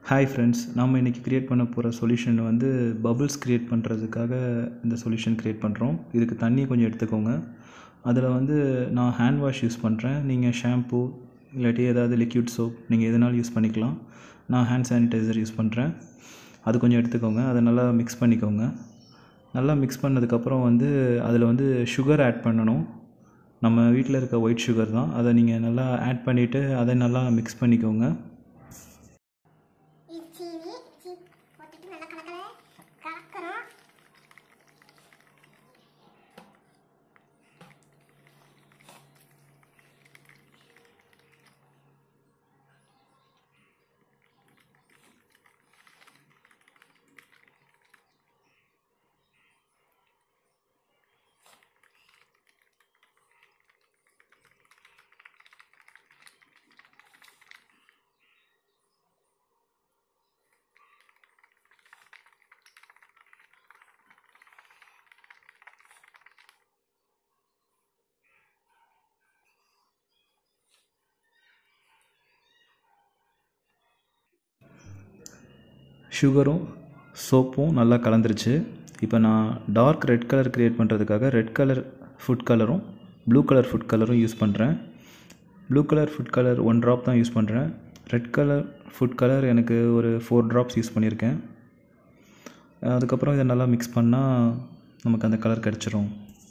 hi friends நாம் இன்றைக்கி create பண்ண போகிற சொல்யூஷன் வந்து பபுள்ஸ் க்ரியேட் பண்ணுறதுக்காக இந்த சொல்யூஷன் க்ரியேட் பண்ணுறோம் இதுக்கு தண்ணி கொஞ்சம் எடுத்துக்கோங்க அதில் வந்து நான் ஹேண்ட் வாஷ் யூஸ் பண்ணுறேன் நீங்கள் ஷாம்பு இல்லாட்டி ஏதாவது லிக்விட் சோப் நீங்கள் எதுனாலும் யூஸ் பண்ணிக்கலாம் நான் ஹேண்ட் சானிடைசர் யூஸ் பண்ணுறேன் அது கொஞ்சம் எடுத்துக்கோங்க அதை நல்லா மிக்ஸ் பண்ணிக்கோங்க நல்லா மிக்ஸ் பண்ணதுக்கப்புறம் வந்து அதில் வந்து சுகர் ஆட் பண்ணணும் நம்ம வீட்டில் இருக்க ஒயிட் சுகர் தான் அதை நீங்கள் நல்லா ஆட் பண்ணிவிட்டு அதை நல்லா மிக்ஸ் பண்ணிக்கோங்க இது சீனி சீ போட்டுட்டு நல்லா கலக்கல கலக்கிறோம் சுகரும் சோப்பும் நல்லா கலந்துருச்சு இப்போ நான் டார்க் ரெட் கலர் க்ரியேட் பண்ணுறதுக்காக ரெட் கலர் ஃபுட் கலரும் ப்ளூ கலர் ஃபுட் கலரும் யூஸ் பண்ணுறேன் blue colour food colour one drop தான் யூஸ் பண்ணுறேன் ரெட் கலர் ஃபுட் கலர் எனக்கு ஒரு ஃபோர் ட்ராப்ஸ் யூஸ் பண்ணியிருக்கேன் அதுக்கப்புறம் இதை நல்லா மிக்ஸ் பண்ணால் நமக்கு அந்த கலர் கிடச்சிரும்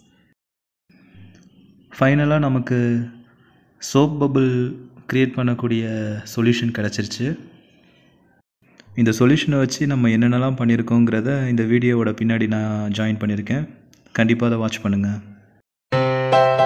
ஃபைனலாக நமக்கு சோப் பபுள் க்ரியேட் பண்ணக்கூடிய சொல்யூஷன் கிடச்சிருச்சு இந்த சொல்யூஷனை வச்சு நம்ம என்னென்னலாம் பண்ணியிருக்கோங்கிறத இந்த வீடியோவோட பின்னாடி நான் ஜாயின் பண்ணியிருக்கேன் கண்டிப்பாக அதை வாட்ச் பண்ணுங்கள்